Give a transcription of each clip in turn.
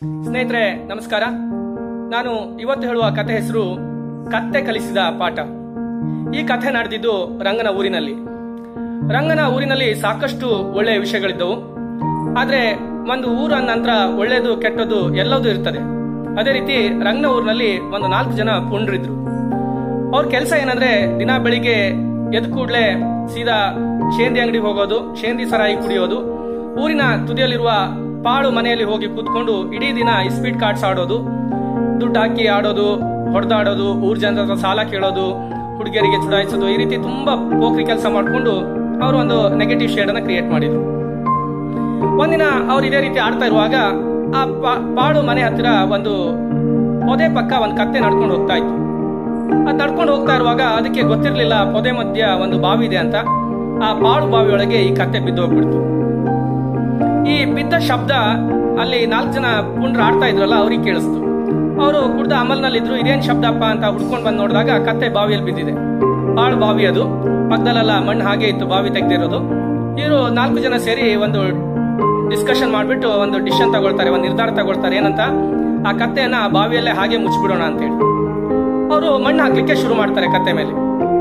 ಸ್ನೇಹಿತರೆ ನಮಸ್ಕಾರ ನಾನು ಇವತ್ತು ಹೇಳುವ ಕಥೆ ಹೆಸರು ಕತ್ತೆ ಕಲಿಸಿದ ಪಾಠ ಈ ಕಥೆ ನಡೆದಿದ್ದು ರಂಗನ ಊರಿನಲ್ಲಿ ರಂಗನ ಊರಿನಲ್ಲಿ ಸಾಕಷ್ಟು ಒಳ್ಳೆಯ ವಿಷಯಗಳಿದ್ದವು ಆದ್ರೆ ಒಂದು ಊರ ನಂತರ ಒಳ್ಳೆಯದು ಕೆಟ್ಟದ್ದು ಎಲ್ಲದೂ ಇರ್ತದೆ ಅದೇ ರೀತಿ ರಂಗನ ಊರಿನಲ್ಲಿ ಒಂದು ನಾಲ್ಕು ಜನ ಪುಂಡ್ರಿದ್ರು ಅವ್ರ ಕೆಲಸ ಏನಂದ್ರೆ ದಿನ ಬೆಳಿಗ್ಗೆ ಎದ್ದು ಕೂಡ್ಲೆ ಸೀದಾ ಶೇಂದಿ ಅಂಗಡಿಗೆ ಹೋಗೋದು ಶೇಂದಿ ಸರಾಯಿ ಕುಡಿಯೋದು ಊರಿನ ತುದಿಯಲ್ಲಿರುವ ಪಾಳು ಮನೆಯಲ್ಲಿ ಹೋಗಿ ಕೂತ್ಕೊಂಡು ಇಡೀ ದಿನ ಇಸ್ಪೀಟ್ ಕಾರ್ಡ್ಸ್ ಆಡೋದು ದುಡ್ಡು ಹಾಕಿ ಆಡೋದು ಹೊಡೆದಾಡೋದು ಊರ್ ಜನರ ಹತ್ರ ಸಾಲ ಕೇಳೋದು ಹುಡುಗಿಯರಿಗೆ ಚುಡಾಯಿಸೋದು ಈ ರೀತಿ ತುಂಬಾ ಪೋಖ್ರಿ ಕೆಲಸ ಮಾಡ್ಕೊಂಡು ಅವರು ಒಂದು ನೆಗೆಟಿವ್ ಶೇಡ್ ಅನ್ನ ಕ್ರಿಯೇಟ್ ಮಾಡಿದ್ರು ಒಂದಿನ ಅವ್ರು ಇದೇ ರೀತಿ ಆಡ್ತಾ ಇರುವಾಗ ಆ ಪಾ- ಪಾಳು ಮನೆ ಹತ್ತಿರ ಒಂದು ಪೊದೆ ಪಕ್ಕ ಒಂದು ಕತ್ತೆ ನಡ್ಕೊಂಡು ಹೋಗ್ತಾ ಇತ್ತು ಅದ್ ನಡ್ಕೊಂಡು ಹೋಗ್ತಾ ಇರುವಾಗ ಅದಕ್ಕೆ ಗೊತ್ತಿರ್ಲಿಲ್ಲ ಪೊದೆ ಮಧ್ಯ ಒಂದು ಬಾವಿ ಇದೆ ಅಂತ ಆ ಪಾಳು ಬಾವಿಯೊಳಗೆ ಈ ಕತ್ತೆ ಬಿದ್ದು ಹೋಗ್ಬಿಡ್ತು ಈ ಬಿದ್ದ ಶಬ್ದ ಅಲ್ಲಿ ನಾಲ್ಕು ಜನ ಪುಂಡ್ರು ಆಡ್ತಾ ಇದ್ರಲ್ಲ ಅವ್ರಿಗೆ ಕೇಳಿಸ್ತು ಅವರು ಕುಡ್ದ ಅಮಲ್ನಲ್ಲಿದ್ರು ಇದೇನ್ ಶಬ್ದಪ್ಪ ಅಂತ ಹುಡ್ಕೊಂಡ್ ಬಂದ್ ನೋಡಿದಾಗ ಕತ್ತೆ ಬಾವಿಯಲ್ಲಿ ಬಿದ್ದಿದೆ ಪಾಳು ಬಾವಿ ಅದು ಪಕ್ಕದಲ್ಲೆಲ್ಲ ಮಣ್ಣು ಹಾಗೆ ಇತ್ತು ಬಾವಿ ತೆಗ್ದಿರೋದು ಇವರು ನಾಲ್ಕು ಜನ ಸೇರಿ ಒಂದು ಡಿಸ್ಕಷನ್ ಮಾಡ್ಬಿಟ್ಟು ಒಂದು ಡಿಸಿಷನ್ ತಗೊಳ್ತಾರೆ ಒಂದು ನಿರ್ಧಾರ ತಗೊಳ್ತಾರೆ ಏನಂತ ಆ ಕತ್ತೆಯನ್ನ ಆ ಬಾವಿಯಲ್ಲೇ ಹಾಗೆ ಮುಚ್ಚಿಬಿಡೋಣ ಅಂತೇಳಿ ಅವರು ಮಣ್ಣು ಹಾಕ್ಲಿಕ್ಕೆ ಶುರು ಮಾಡ್ತಾರೆ ಕತ್ತೆ ಮೇಲೆ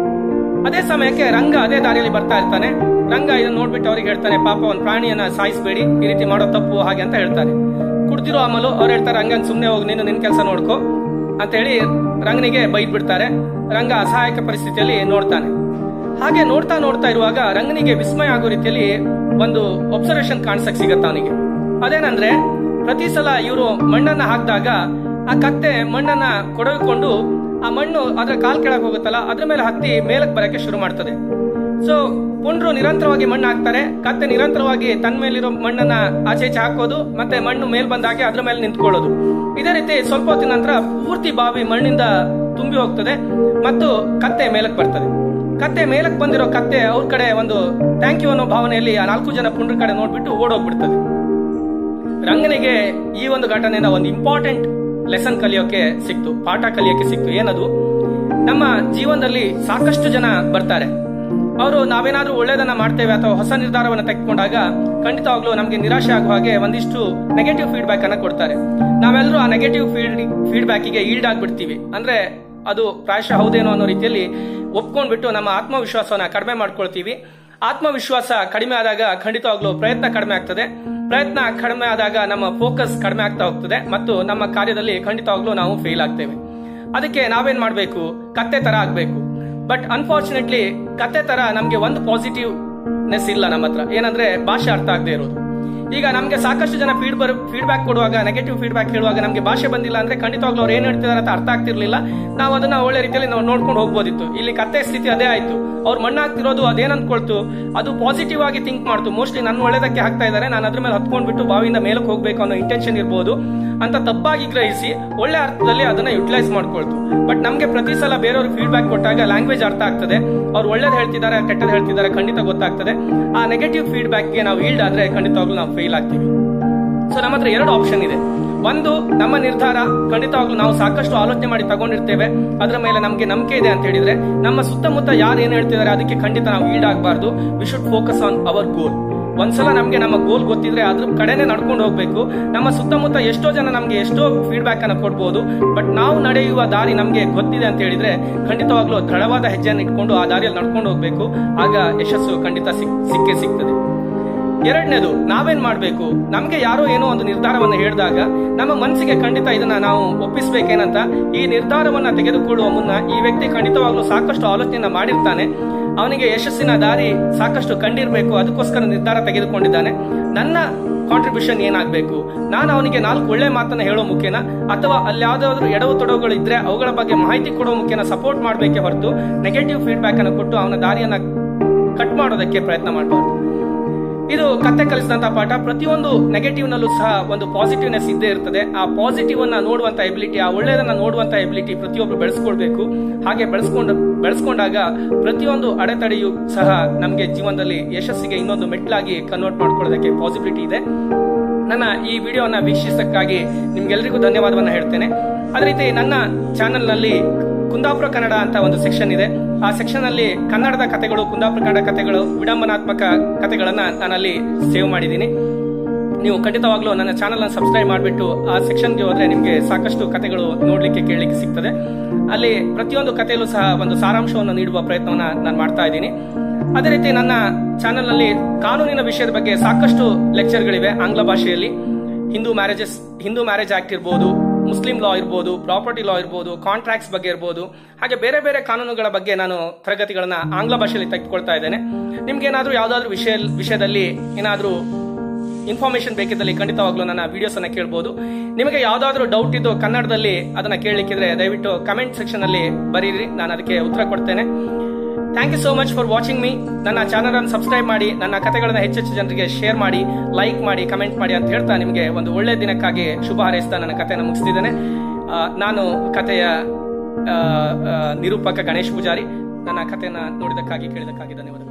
ಅದೇ ಸಮಯಕ್ಕೆ ರಂಗ ಅದೇ ದಾರಿಯಲ್ಲಿ ಬರ್ತಾ ಇರ್ತಾನೆ ರಂಗ ಇದನ್ನ ನೋಡ್ಬಿಟ್ಟು ಅವ್ರಿಗೆ ಹೇಳ್ತಾನೆ ಪಾಪ ಒಂದು ಪ್ರಾಣಿಯನ್ನ ಸಾಯಿಸಬೇಡಿ ಈ ರೀತಿ ಮಾಡೋ ತಪ್ಪು ಹಾಗೆ ಅಂತ ಹೇಳ್ತಾರೆ ಕುಡ್ದಿರೋ ಅಮಲು ಅವ್ರು ಹೇಳ್ತಾರೆ ರಂಗನ್ ಸುಮ್ನೆ ಹೋಗಿ ನೀನು ನಿನ್ ಕೆಲಸ ನೋಡ್ಕೋ ಅಂತ ಹೇಳಿ ರಂಗನಿಗೆ ಬೈದ್ ಬಿಡ್ತಾರೆ ರಂಗ ಅಸಹಾಯಕ ಪರಿಸ್ಥಿತಿಯಲ್ಲಿ ನೋಡ್ತಾನೆ ಹಾಗೆ ನೋಡ್ತಾ ನೋಡ್ತಾ ಇರುವಾಗ ರಂಗನಿಗೆ ವಿಸ್ಮಯ ಆಗೋ ರೀತಿಯಲ್ಲಿ ಒಂದು ಒಬ್ಸರ್ವೇಷನ್ ಕಾಣಿಸಕ್ ಸಿಗತ್ತ ಅವನಿಗೆ ಅದೇನಂದ್ರೆ ಪ್ರತಿ ಸಲ ಇವರು ಮಣ್ಣನ್ನ ಹಾಕಿದಾಗ ಆ ಕತ್ತೆ ಮಣ್ಣನ್ನ ಕೊಡವಿಕೊಂಡು ಆ ಮಣ್ಣು ಅದ್ರ ಕಾಲ್ ಕೆಳಗೆ ಹೋಗುತ್ತಲ್ಲ ಅದ್ರ ಮೇಲೆ ಹತ್ತಿ ಮೇಲಕ್ಕೆ ಬರಕ್ಕೆ ಶುರು ಮಾಡ್ತದೆ ಸೊ ಪುಂಡ್ರು ನಿರಂತರವಾಗಿ ಮಣ್ಣು ಹಾಕ್ತಾರೆ ಕತ್ತೆ ನಿರಂತರವಾಗಿ ತನ್ನ ಮೇಲಿರೋ ಮಣ್ಣನ್ನ ಆಚೆ ಈಚೆ ಹಾಕೋದು ಮತ್ತೆ ಮಣ್ಣು ಮೇಲ್ ಬಂದಾಗೆ ಅದ್ರ ಮೇಲೆ ನಿಂತ್ಕೊಳ್ಳೋದು ಇದೇ ರೀತಿ ಸ್ವಲ್ಪ ಹೊತ್ತಿನ ನಂತರ ಪೂರ್ತಿ ಬಾವಿ ಮಣ್ಣಿಂದ ತುಂಬಿ ಹೋಗ್ತದೆ ಮತ್ತು ಕತ್ತೆ ಮೇಲಕ್ಕೆ ಬರ್ತದೆ ಕತ್ತೆ ಮೇಲಕ್ಕೆ ಬಂದಿರೋ ಕತ್ತೆ ಅವ್ರ ಕಡೆ ಒಂದು ಥ್ಯಾಂಕ್ ಯು ಅನ್ನೋ ಭಾವನೆಯಲ್ಲಿ ಆ ನಾಲ್ಕು ಜನ ಪುಂಡ್ರ ಕಡೆ ನೋಡ್ಬಿಟ್ಟು ಓಡೋಗ್ಬಿಡ್ತದೆ ರಂಗನಿಗೆ ಈ ಒಂದು ಘಟನೆಯಿಂದ ಒಂದು ಇಂಪಾರ್ಟೆಂಟ್ ಲೆಸನ್ ಕಲಿಯೋಕೆ ಸಿಕ್ತು ಪಾಠ ಕಲಿಯೋಕೆ ಸಿಕ್ತು ಏನದು ನಮ್ಮ ಜೀವನದಲ್ಲಿ ಸಾಕಷ್ಟು ಜನ ಬರ್ತಾರೆ ಅವರು ನಾವೇನಾದ್ರೂ ಒಳ್ಳೇದನ್ನ ಮಾಡ್ತೇವೆ ಅಥವಾ ಹೊಸ ನಿರ್ಧಾರವನ್ನು ತೆಗೆದುಕೊಂಡಾಗ ಖಂಡಿತವಾಗ್ಲೂ ನಮಗೆ ನಿರಾಶೆ ಆಗುವ ಹಾಗೆ ಒಂದಿಷ್ಟು ನೆಗೆಟಿವ್ ಫೀಡ್ಬ್ಯಾಕ್ ಅನ್ನ ಕೊಡ್ತಾರೆ ನಾವೆಲ್ಲರೂ ಆ ನೆಗೆಟಿವ್ ಫೀಡ್ ಫೀಡ್ಬ್ಯಾಕಿಗೆ ಈಲ್ಡ್ ಆಗ್ಬಿಡ್ತೀವಿ ಅಂದ್ರೆ ಅದು ಪ್ರಾಯಶಃ ಹೌದೇನೋ ಅನ್ನೋ ರೀತಿಯಲ್ಲಿ ಒಪ್ಕೊಂಡ್ಬಿಟ್ಟು ನಮ್ಮ ಆತ್ಮವಿಶ್ವಾಸವನ್ನ ಕಡಿಮೆ ಮಾಡ್ಕೊಳ್ತೀವಿ ಆತ್ಮವಿಶ್ವಾಸ ಕಡಿಮೆ ಆದಾಗ ಖಂಡಿತವಾಗ್ಲೂ ಪ್ರಯತ್ನ ಕಡಿಮೆ ಆಗ್ತದೆ ಪ್ರಯತ್ನ ಕಡಿಮೆ ಆದಾಗ ನಮ್ಮ ಫೋಕಸ್ ಕಡಿಮೆ ಆಗ್ತಾ ಹೋಗ್ತದೆ ಮತ್ತು ನಮ್ಮ ಕಾರ್ಯದಲ್ಲಿ ಖಂಡಿತವಾಗ್ಲೂ ನಾವು ಫೇಲ್ ಆಗ್ತೇವೆ ಅದಕ್ಕೆ ನಾವೇನ್ ಮಾಡ್ಬೇಕು ಕತ್ತೆ ತರ ಆಗ್ಬೇಕು ಬಟ್ ಅನ್ಫಾರ್ಚುನೇಟ್ಲಿ ಕತ್ತೆ ತರ ನಮ್ಗೆ ಒಂದು ಪಾಸಿಟಿವ್ನೆಸ್ ಇಲ್ಲ ನಮ್ಮ ಹತ್ರ ಏನಂದ್ರೆ ಭಾಷೆ ಅರ್ಥ ಆಗದೆ ಇರೋದು ಈಗ ನಮ್ಗೆ ಸಾಕಷ್ಟು ಜನ ಫೀಡ್ ಬರ್ ಫೀಡ್ಬ್ಯಾಕ್ ಕೊಡುವಾಗ ನೆಗೆಟಿವ್ ಫೀಡ್ಬ್ಯಾಕ್ ಹೇಳುವಾಗ ನಮ್ಗೆ ಭಾಷೆ ಬಂದಿಲ್ಲ ಅಂದ್ರೆ ಖಂಡಿತವಾಗ್ಲೂ ಅವ್ರು ಏನ್ ಹೇಳ್ತಿದಾರೆ ಅಂತ ಅರ್ಥ ಆಗ್ತಿರ್ಲಿಲ್ಲ ನಾವು ಅದನ್ನ ಒಳ್ಳೆ ರೀತಿಯಲ್ಲಿ ನಾವು ನೋಡ್ಕೊಂಡು ಹೋಗ್ಬೋದಿತ್ತು ಇಲ್ಲಿ ಕತ್ತೆ ಸ್ಥಿತಿ ಅದೇ ಆಯ್ತು ಅವ್ರು ಮಣ್ಣು ಹಾಕ್ತಿರೋದು ಅದೇನ್ ಅನ್ಕೊಳ್ತು ಅದು ಪಾಸಿಟಿವ್ ಆಗಿ ಥಿಂಕ್ ಮಾಡ್ತು ಮೋಸ್ಟ್ಲಿ ನನ್ನ ಒಳ್ಳೇದಕ್ಕೆ ಹಾಕ್ತಾ ಇದ್ದಾರೆ ನಾನು ಅದ್ರ ಮೇಲೆ ಹತ್ಕೊಂಡ್ಬಿಟ್ಟು ಬಾವಿಯಿಂದ ಮೇಲಕ್ಕೆ ಹೋಗ್ಬೇಕು ಅನ್ನೋ ಇಂಟೆನ್ಷನ್ ಇರ್ಬೋದು ಅಂತ ತಪ್ಪಾಗಿ ಗ್ರಹಿಸಿ ಒಳ್ಳೆ ಅರ್ಥದಲ್ಲಿ ಅದನ್ನ ಯುಟಿಲೈಸ್ ಮಾಡ್ಕೊಳ್ತು ಬಟ್ ನಮ್ಗೆ ಪ್ರತಿ ಸಲ ಬೇರೆಯವ್ರು ಫೀಡ್ಬ್ಯಾಕ್ ಕೊಟ್ಟಾಗ ಲ್ಯಾಂಗ್ವೇಜ್ ಅರ್ಥ ಆಗ್ತದೆ ಅವ್ರು ಒಳ್ಳೇದು ಹೇಳ್ತಿದ್ದಾರೆ ಕೆಟ್ಟದ್ದು ಹೇಳ್ತಿದ್ದಾರೆ ಖಂಡಿತ ಗೊತ್ತಾಗ್ತದೆ ಆ ನೆಗೆಟಿವ್ ಫೀಡ್ಬ್ಯಾಕ್ಗೆ ನಾವು ಈಲ್ಡ್ ಆದ್ರೆ ಖಂಡಿತವಾಗ್ಲೂ ನಾವು ಫೇಲ್ ಆಗ್ತೀವಿ ಸೊ ನಮ್ಮ ಹತ್ರ ಎರಡು ಆಪ್ಷನ್ ಇದೆ ಒಂದು ನಮ್ಮ ನಿರ್ಧಾರ ಖಂಡಿತವಾಗ್ಲೂ ನಾವು ಸಾಕಷ್ಟು ಆಲೋಚನೆ ಮಾಡಿ ತಗೊಂಡಿರ್ತೇವೆ ಅದರ ಮೇಲೆ ನಮಗೆ ನಂಬಿಕೆ ಇದೆ ಅಂತ ಹೇಳಿದ್ರೆ ನಮ್ಮ ಸುತ್ತಮುತ್ತ ಯಾರು ಏನ್ ಹೇಳ್ತಿದ್ದಾರೆ ಅದಕ್ಕೆ ಖಂಡಿತ ನಾವು ಈಡ್ ಆಗಬಾರ್ದು we should focus on our goal ಒಂದ್ಸಲ ನಮ್ಗೆ ನಮ್ಮ ಗೋಲ್ ಗೊತ್ತಿದ್ರೆ ಅದ್ರ ಕಡೆನೆ ನಡ್ಕೊಂಡು ಹೋಗ್ಬೇಕು ನಮ್ಮ ಸುತ್ತಮುತ್ತ ಎಷ್ಟೋ ಜನ ನಮ್ಗೆ ಎಷ್ಟೋ ಫೀಡ್ಬ್ಯಾಕ್ ಅನ್ನ ಕೊಡ್ಬೋದು ಬಟ್ ನಾವು ನಡೆಯುವ ದಾರಿ ನಮ್ಗೆ ಗೊತ್ತಿದೆ ಅಂತ ಹೇಳಿದ್ರೆ ಖಂಡಿತವಾಗ್ಲೂ ದೃಢವಾದ ಹೆಜ್ಜೆಯನ್ನು ಇಟ್ಕೊಂಡು ಆ ದಾರಿಯಲ್ಲಿ ನಡ್ಕೊಂಡು ಹೋಗ್ಬೇಕು ಆಗ ಯಶಸ್ಸು ಖಂಡಿತ ಸಿಕ್ ಸಿಕ್ಕೇ ಸಿಗ್ತದೆ ಎರಡನೇದು ನಾವೇನ್ ಮಾಡ್ಬೇಕು ನಮ್ಗೆ ಯಾರೋ ಏನೋ ಒಂದು ನಿರ್ಧಾರವನ್ನ ಹೇಳಿದಾಗ ನಮ್ಮ ಮನಸ್ಸಿಗೆ ಖಂಡಿತ ಇದನ್ನ ನಾವು ಒಪ್ಪಿಸ್ಬೇಕೇನಂತ ಈ ನಿರ್ಧಾರವನ್ನ ತೆಗೆದುಕೊಳ್ಳುವ ಮುನ್ನ ಈ ವ್ಯಕ್ತಿ ಖಂಡಿತವಾಗ್ಲೂ ಸಾಕಷ್ಟು ಆಲೋಚನೆಯನ್ನ ಮಾಡಿರ್ತಾನೆ ಅವನಿಗೆ ಯಶಸ್ಸಿನ ದಾರಿ ಸಾಕಷ್ಟು ಕಂಡಿರ್ಬೇಕು ಅದಕ್ಕೋಸ್ಕರ ನಿರ್ಧಾರ ತೆಗೆದುಕೊಂಡಿದ್ದಾನೆ ನನ್ನ ಕಾಂಟ್ರಿಬ್ಯೂಷನ್ ಏನಾಗಬೇಕು ನಾನು ಅವನಿಗೆ ನಾಲ್ಕು ಒಳ್ಳೆ ಮಾತನ್ನ ಹೇಳೋ ಮುಖ್ಯನ ಅಥವಾ ಅಲ್ಲಿ ಯಾವ್ದಾದ್ರು ಎಡವು ತೊಡವುಗಳು ಇದ್ರೆ ಅವುಗಳ ಬಗ್ಗೆ ಮಾಹಿತಿ ಕೊಡೋ ಮುಖ್ಯನ ಸಪೋರ್ಟ್ ಮಾಡಬೇಕೆ ಹೊರತು ನೆಗೆಟಿವ್ ಫೀಡ್ಬ್ಯಾಕ್ ಅನ್ನು ಕೊಟ್ಟು ಅವನ ದಾರಿಯನ್ನ ಕಟ್ ಮಾಡೋದಕ್ಕೆ ಪ್ರಯತ್ನ ಮಾಡಬಾರ್ದು ಇದು ಕತ್ತೆ ಕಲಿಸಿದಂತ ಪಾಠ ಪ್ರತಿಯೊಂದು ನೆಗೆಟಿವ್ ನಲ್ಲೂ ಸಹ ಒಂದು ಪಾಸಿಟಿವ್ನೆಸ್ ಇದ್ದೇ ಇರ್ತದೆ ಆ ಪಾಸಿಟಿವ್ ಅನ್ನ ನೋಡುವಂತ ಎಬಿಲಿಟಿ ಆ ಒಳ್ಳೆಯದನ್ನ ನೋಡುವಂತ ಎಬಿಲಿಟಿ ಪ್ರತಿಯೊಬ್ರು ಬೆಳೆಸ್ಕೊಳ್ಬೇಕು ಹಾಗೆ ಬೆಳೆಸ್ಕೊಂಡು ಬೆಳೆಸ್ಕೊಂಡಾಗ ಪ್ರತಿಯೊಂದು ಅಡೆತಡೆಯು ಸಹ ನಮಗೆ ಜೀವನದಲ್ಲಿ ಯಶಸ್ಸಿಗೆ ಇನ್ನೊಂದು ಮೆಟ್ಲಾಗಿ ಕನ್ವರ್ಟ್ ಮಾಡ್ಕೊಳ್ಳೋದಕ್ಕೆ ಪಾಸಿಬಿಲಿಟಿ ಇದೆ ನನ್ನ ಈ ವಿಡಿಯೋನ ವೀಕ್ಷಿಸಕ್ಕಾಗಿ ನಿಮ್ಗೆಲ್ಲರಿಗೂ ಧನ್ಯವಾದವನ್ನ ಹೇಳ್ತೇನೆ ಅದೇ ರೀತಿ ನನ್ನ ಚಾನೆಲ್ ನಲ್ಲಿ ಕುಂದಾಪುರ ಕನ್ನಡ ಅಂತ ಒಂದು ಸೆಕ್ಷನ್ ಇದೆ ಆ ಸೆಕ್ಷನ್ ಅಲ್ಲಿ ಕನ್ನಡದ ಕಥೆಗಳು ಕುಂದಾಪುರ ಕನ್ನಡ ಕಥೆಗಳು ವಿಡಂಬನಾತ್ಮಕ ಕಥೆಗಳನ್ನ ನಾನಲ್ಲಿ ಸೇವ್ ಮಾಡಿದ್ದೀನಿ ನೀವು ಖಂಡಿತವಾಗ್ಲೂ ನನ್ನ ಚಾನಲ್ ಅನ್ನು ಸಬ್ಸ್ಕ್ರೈಬ್ ಮಾಡಿಬಿಟ್ಟು ಆ ಸೆಕ್ಷನ್ಗೆ ಹೋದ್ರೆ ನಿಮಗೆ ಸಾಕಷ್ಟು ಕಥೆಗಳು ನೋಡ್ಲಿಕ್ಕೆ ಕೇಳಲಿಕ್ಕೆ ಸಿಗ್ತದೆ ಅಲ್ಲಿ ಪ್ರತಿಯೊಂದು ಕಥೆಯಲ್ಲೂ ಸಹ ಒಂದು ಸಾರಾಂಶವನ್ನು ನೀಡುವ ಪ್ರಯತ್ನವನ್ನ ನಾನು ಮಾಡ್ತಾ ಇದ್ದೀನಿ ಅದೇ ರೀತಿ ನನ್ನ ಚಾನೆಲ್ ನಲ್ಲಿ ಕಾನೂನಿನ ವಿಷಯದ ಬಗ್ಗೆ ಸಾಕಷ್ಟು ಲೆಕ್ಚರ್ಗಳಿವೆ ಆಂಗ್ಲ ಭಾಷೆಯಲ್ಲಿ Hindu marriages Hindu marriage act ಇರ್ಬೋದು ಮುಸ್ಲಿಂ ಲಾ ಇರ್ಬೋದು ಪ್ರಾಪರ್ಟಿ ಲಾ ಇರ್ಬೋದು ಕಾಂಟ್ರಾಕ್ಟ್ಸ್ ಬಗ್ಗೆ ಇರ್ಬೋದು ಹಾಗೆ ಬೇರೆ ಬೇರೆ ಕಾನೂನುಗಳ ಬಗ್ಗೆ ನಾನು ತರಗತಿಗಳನ್ನ ಆಂಗ್ಲ ಭಾಷೆಯಲ್ಲಿ ತೆಗೆದುಕೊಳ್ತಾ ಇದ್ದೇನೆ ನಿಮ್ಗೆ ಏನಾದ್ರೂ ಯಾವ್ದಾದ್ರು ವಿಷಯ ವಿಷಯದಲ್ಲಿ ಏನಾದ್ರೂ ಇನ್ಫಾರ್ಮೇಶನ್ ಬೇಕಿದ್ದಲ್ಲಿ ಖಂಡಿತವಾಗ್ಲೂ ನನ್ನ ವಿಡಿಯೋಸ್ ಅನ್ನ ಕೇಳಬಹುದು ನಿಮಗೆ ಯಾವ್ದಾದ್ರು ಡೌಟ್ ಇದ್ದು ಕನ್ನಡದಲ್ಲಿ ಅದನ್ನ ಕೇಳಲಿಕ್ಕಿದ್ರೆ ದಯವಿಟ್ಟು ಕಮೆಂಟ್ ಸೆಕ್ಷನ್ ಅಲ್ಲಿ ಬರೀರಿ ನಾನು ಅದಕ್ಕೆ ಉತ್ತರ ಕೊಡ್ತೇನೆ thank you so much for watching me ನನ್ನ ಚಾನಲ್ ಅನ್ನು ಸಬ್ಸ್ಕ್ರೈಬ್ ಮಾಡಿ ನನ್ನ ಕಥೆಗಳನ್ನ ಹೆಚ್ಚೆಚ್ಚು ಜನರಿಗೆ ಶೇರ್ ಮಾಡಿ ಲೈಕ್ ಮಾಡಿ ಕಮೆಂಟ್ ಮಾಡಿ ಅಂತ ಹೇಳ್ತಾ ನಿಮಗೆ ಒಂದು ಒಳ್ಳೆ ದಿನಕ್ಕಾಗಿ ಶುಭ ಹಾರೈಸ್ತಾ ನನ್ನ ಕಥೆಯನ್ನು ಮುಗಿಸ್ತಿದ್ದೇನೆ ಆ, ನಾನು ಕಥೆಯ ಆ, ಆ, ನಿರೂಪಕ ಗಣೇಶ್ ಪೂಜಾರಿ ನನ್ನ ಕಥೆಯನ್ನ ನೋಡಿದಕ್ಕಾಗಿ ಕೇಳಿದಕ್ಕಾಗಿ ಧನ್ಯವಾದಗಳು